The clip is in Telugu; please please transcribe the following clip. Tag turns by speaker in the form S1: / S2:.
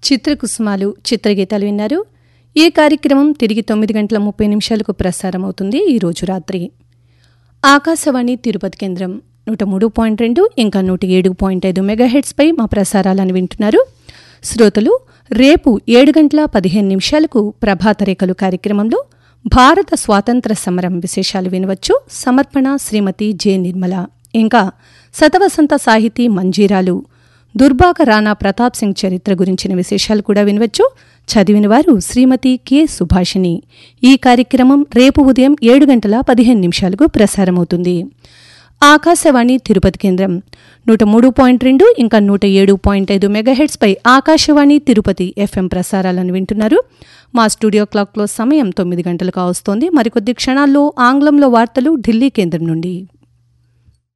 S1: చిత్రకుసుమాలు చిత్రగీతాలు విన్నారు ఈ కార్యక్రమం తిరిగి తొమ్మిది గంటల ముప్పై నిమిషాలకు ప్రసారమవుతుంది ఈరోజు రాత్రి ఆకాశవాణి తిరుపతి కేంద్రం నూట మూడు పాయింట్ రెండు ఇంకా నూట ఏడు పాయింట్ ఐదు మెగాహెడ్స్పై మా ప్రసారాలను వింటున్నారు శ్రోతలు రేపు ఏడు గంటల పదిహేను నిమిషాలకు ప్రభాత రేఖలు కార్యక్రమంలో భారత స్వాతంత్ర సమరం విశేషాలు వినవచ్చు సమర్పణ శ్రీమతి జె నిర్మల ఇంకా శతవసంత సాహితీ మంజీరాలు దుర్బాక రాణా ప్రతాప్ సింగ్ చరిత్ర గురించిన విశేషాలు కూడా వినవచ్చు చదివిన వారు శ్రీమతి కె సుభాషిణి ఈ కార్యక్రమం రేపు ఉదయం ఏడు గంటల పదిహేను నిమిషాలకు ప్రసారమవుతుంది ఆకాశవాణి తిరుపతి కేంద్రం నూట మూడు పాయింట్ రెండు ఇంకా నూట ఏడు పాయింట్ ఐదు మెగాహెడ్స్పై ఆకాశవాణి తిరుపతి ఎఫ్ఎం ప్రసారాలను వింటున్నారు మా స్టూడియో క్లాక్లో సమయం తొమ్మిది గంటలకు వస్తోంది మరికొద్ది క్షణాల్లో ఆంగ్లంలో వార్తలు ఢిల్లీ కేంద్రం నుండి